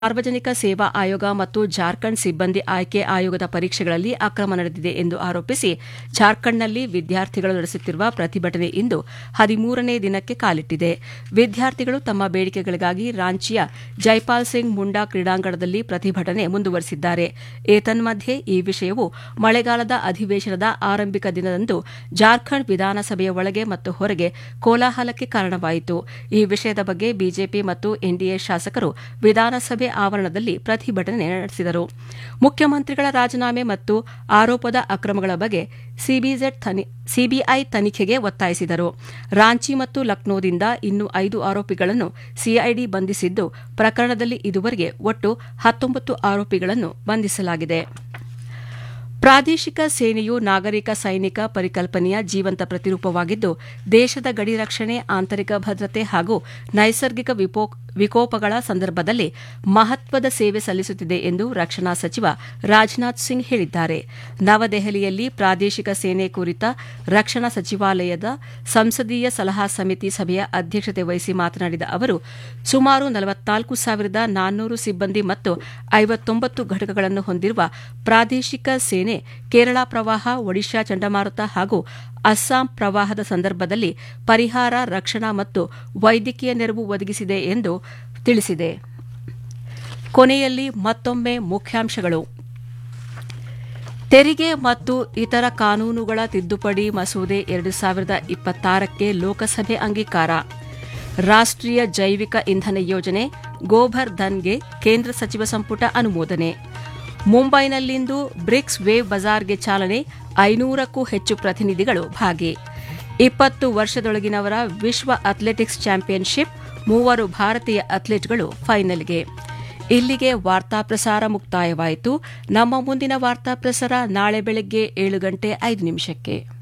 ಸಾರ್ವಜನಿಕ ಸೇವಾ ಆಯೋಗ ಮತ್ತು ಜಾರ್ಖಂಡ್ ಸಿಬ್ಬಂದಿ ಆಯ್ಕೆ ಆಯೋಗದ ಪರೀಕ್ಷೆಗಳಲ್ಲಿ ಅಕ್ರಮ ನಡೆದಿದೆ ಎಂದು ಆರೋಪಿಸಿ ಜಾರ್ಖಂಡ್ನಲ್ಲಿ ವಿದ್ಯಾರ್ಥಿಗಳು ನಡೆಸುತ್ತಿರುವ ಪ್ರತಿಭಟನೆ ಇಂದು ಹದಿಮೂರನೇ ದಿನಕ್ಕೆ ಕಾಲಿಟ್ಟಿದೆ ವಿದ್ಯಾರ್ಥಿಗಳು ತಮ್ಮ ಬೇಡಿಕೆಗಳಿಗಾಗಿ ರಾಂಚಿಯ ಜೈಪಾಲ್ ಸಿಂಗ್ ಮುಂಡಾ ಕ್ರೀಡಾಂಗಣದಲ್ಲಿ ಪ್ರತಿಭಟನೆ ಮುಂದುವರೆಸಿದ್ದಾರೆ ಏತನ್ಮಧ್ಯೆ ಈ ವಿಷಯವು ಮಳೆಗಾಲದ ಅಧಿವೇಶನದ ಆರಂಭಿಕ ದಿನದಂದು ಜಾರ್ಖಂಡ್ ವಿಧಾನಸಭೆಯ ಒಳಗೆ ಮತ್ತು ಹೊರಗೆ ಕೋಲಾಹಲಕ್ಕೆ ಕಾರಣವಾಯಿತು ಈ ವಿಷಯದ ಬಗ್ಗೆ ಬಿಜೆಪಿ ಮತ್ತು ಎನ್ಡಿಎ ಶಾಸಕರು ವಿಧಾನಸಭೆ ಆವರಣದಲ್ಲಿ ಪ್ರತಿಭಟನೆ ನಡೆಸಿದರು ಮುಖ್ಯಮಂತ್ರಿಗಳ ರಾಜೀನಾಮೆ ಮತ್ತು ಆರೋಪದ ಅಕ್ರಮಗಳ ಬಗ್ಗೆ ಸಿಬಿಐ ತನಿಖೆಗೆ ಒತ್ತಾಯಿಸಿದರು ರಾಂಚಿ ಮತ್ತು ಲಕ್ನೋದಿಂದ ಇನ್ನೂ ಐದು ಆರೋಪಿಗಳನ್ನು ಸಿಐಡಿ ಬಂಧಿಸಿದ್ದು ಪ್ರಕರಣದಲ್ಲಿ ಇದುವರೆಗೆ ಒಟ್ಟು ಹತ್ತೊಂಬತ್ತು ಆರೋಪಿಗಳನ್ನು ಬಂಧಿಸಲಾಗಿದೆ ಪ್ರಾದೇಶಿಕ ಸೇನೆಯು ನಾಗರಿಕ ಸೈನಿಕ ಪರಿಕಲ್ಪನೆಯ ಜೀವಂತ ಪ್ರತಿರೂಪವಾಗಿದ್ದು ದೇಶದ ಗಡಿ ರಕ್ಷಣೆ ಆಂತರಿಕ ಭದ್ರತೆ ಹಾಗೂ ನೈಸರ್ಗಿಕ ವಿಕೋಪಗಳ ಸಂದರ್ಭದಲ್ಲಿ ಮಹತ್ವದ ಸೇವೆ ಸಲ್ಲಿಸುತ್ತಿದೆ ಎಂದು ರಕ್ಷಣಾ ಸಚಿವ ರಾಜನಾಥ್ ಸಿಂಗ್ ಹೇಳಿದ್ದಾರೆ ನವದೆಹಲಿಯಲ್ಲಿ ಪ್ರಾದೇಶಿಕ ಸೇನೆ ಕುರಿತ ರಕ್ಷಣಾ ಸಚಿವಾಲಯದ ಸಂಸದೀಯ ಸಲಹಾ ಸಮಿತಿ ಸಭೆಯ ಅಧ್ಯಕ್ಷತೆ ವಹಿಸಿ ಮಾತನಾಡಿದ ಅವರು ಸುಮಾರು ನಲವತ್ನಾಲ್ಕು ಸಾವಿರದ ನಾನ್ನೂರು ಸಿಬ್ಬಂದಿ ಮತ್ತು ಐವತ್ತೊಂಬತ್ತು ಘಟಕಗಳನ್ನು ಹೊಂದಿರುವ ಪ್ರಾದೇಶಿಕ ಸೇನೆ ಕೇರಳ ಪ್ರವಾಹ ಒಡಿಶಾ ಚಂಡಮಾರುತ ಹಾಗೂ ಅಸ್ಸಾಂ ಪ್ರವಾಹದ ಸಂದರ್ಭದಲ್ಲಿ ಪರಿಹಾರ ರಕ್ಷಣಾ ಮತ್ತು ವೈದ್ಯಕೀಯ ನೆರವು ಒದಗಿಸಿದೆ ಎಂದು ತಿಳಿಸಿದೆ ಕೊನೆಯಲ್ಲಿ ಮತ್ತೊಮ್ಮೆ ಮುಖ್ಯಾಂಶಗಳು ತೆರಿಗೆ ಮತ್ತು ಇತರ ಕಾನೂನುಗಳ ತಿದ್ದುಪಡಿ ಮಸೂದೆ ಎರಡು ಸಾವಿರದ ಇಪ್ಪತ್ತಾರಕ್ಕೆ ಲೋಕಸಭೆ ಅಂಗೀಕಾರ ರಾಷ್ಟ್ರೀಯ ಜೈವಿಕ ಇಂಧನ ಯೋಜನೆ ಗೋಬರ್ ಧನ್ಗೆ ಕೇಂದ್ರ ಸಚಿವ ಸಂಪುಟ ಅನುಮೋದನೆ ಮುಂಬೈನಲ್ಲಿಂದು ಬ್ರಿಕ್ಸ್ ವೇವ್ ಬಜಾರ್ಗೆ ಚಾಲನೆ ಐನೂರಕ್ಕೂ ಹೆಚ್ಚು ಪ್ರತಿನಿಧಿಗಳು ಭಾಗಿ ಇಪ್ಪತ್ತು ವರ್ಷದೊಳಗಿನವರ ವಿಶ್ವ ಅಥ್ಲೆಟಿಕ್ಸ್ ಚಾಂಪಿಯನ್ಶಿಪ್ ಮೂವರು ಭಾರತೀಯ ಅಥ್ಲೀಟ್ಗಳು ಫೈನಲ್ಗೆ ಇಲ್ಲಿಗೆ ವಾರ್ತಾ ಪ್ರಸಾರ ಮುಕ್ತಾಯವಾಯಿತು ನಮ್ಮ ಮುಂದಿನ ವಾರ್ತಾ ಪ್ರಸಾರ ನಾಳೆ ಬೆಳಗ್ಗೆ ಏಳು ಗಂಟೆ ಐದು ನಿಮಿಷಕ್ಕೆ